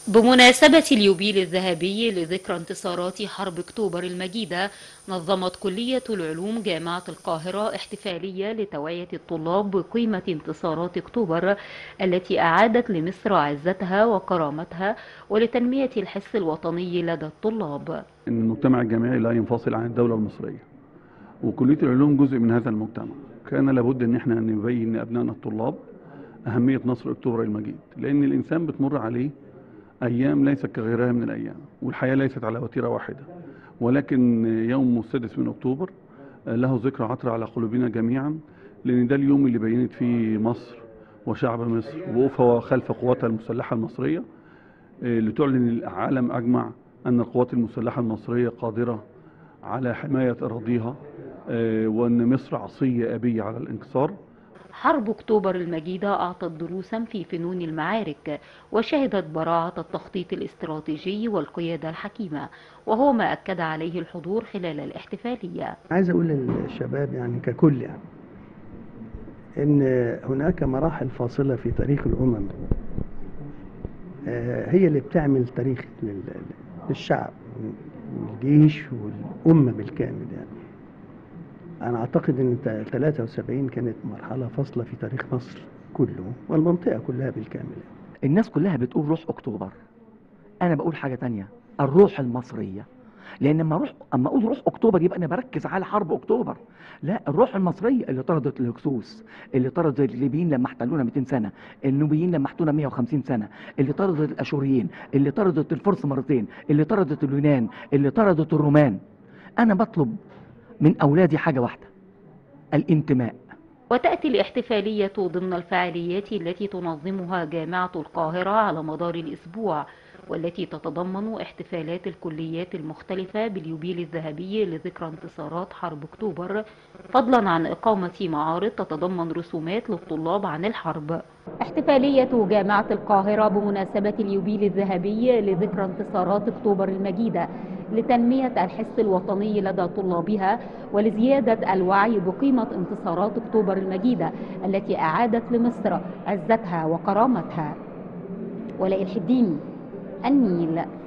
بمناسبة اليوبيل الذهبي لذكرى انتصارات حرب اكتوبر المجيدة نظمت كلية العلوم جامعة القاهرة احتفالية لتوعية الطلاب بقيمة انتصارات اكتوبر التي أعادت لمصر عزتها وكرامتها ولتنمية الحس الوطني لدى الطلاب ان المجتمع الجامعي لا ينفصل عن الدولة المصرية وكلية العلوم جزء من هذا المجتمع كان لابد ان احنا نبين لابنائنا الطلاب اهمية نصر اكتوبر المجيد لان الانسان بتمر عليه ايام ليست كغيرها من الايام والحياة ليست على وتيرة واحدة ولكن يوم السادس من اكتوبر له ذكرى عطرة على قلوبنا جميعا لان ده اليوم اللي بينت فيه مصر وشعب مصر وقوفها خلف قواتها المسلحة المصرية لتعلن العالم اجمع أن القوات المسلحة المصرية قادرة على حماية أراضيها وأن مصر عصية أبية على الانكسار حرب اكتوبر المجيدة اعطت دروسا في فنون المعارك وشهدت براعة التخطيط الاستراتيجي والقيادة الحكيمة وهو ما اكد عليه الحضور خلال الاحتفالية عايز اقول للشباب يعني ككل يعني ان هناك مراحل فاصلة في تاريخ الامم هي اللي بتعمل تاريخ للشعب والجيش والأمة بالكامل يعني أنا أعتقد أن 73 كانت مرحلة فاصلة في تاريخ مصر كله والمنطقة كلها بالكامل يعني. الناس كلها بتقول روح أكتوبر أنا بقول حاجة تانية الروح المصرية لأن لما أروح أما أقول روح أكتوبر يبقى أنا بركز على حرب أكتوبر لا الروح المصرية اللي طردت الهكسوس اللي طردت الليبيين لما احتلونا 200 سنة النوبيين لما احتلونا 150 سنة اللي طردت الأشوريين اللي طردت الفرس مرتين اللي طردت اليونان اللي طردت الرومان أنا بطلب من أولادي حاجة واحدة الانتماء وتأتي الاحتفالية ضمن الفعاليات التي تنظمها جامعة القاهرة على مدار الأسبوع والتي تتضمن احتفالات الكليات المختلفة باليوبيل الذهبي لذكرى انتصارات حرب اكتوبر فضلا عن إقامة معارض تتضمن رسومات للطلاب عن الحرب احتفالية جامعة القاهرة بمناسبة اليوبيل الذهبي لذكرى انتصارات اكتوبر المجيدة لتنمية الحس الوطني لدى طلابها ولزيادة الوعي بقيمة انتصارات اكتوبر المجيدة التي أعادت لمصر عزتها وكرامتها ولاء الحديني النيل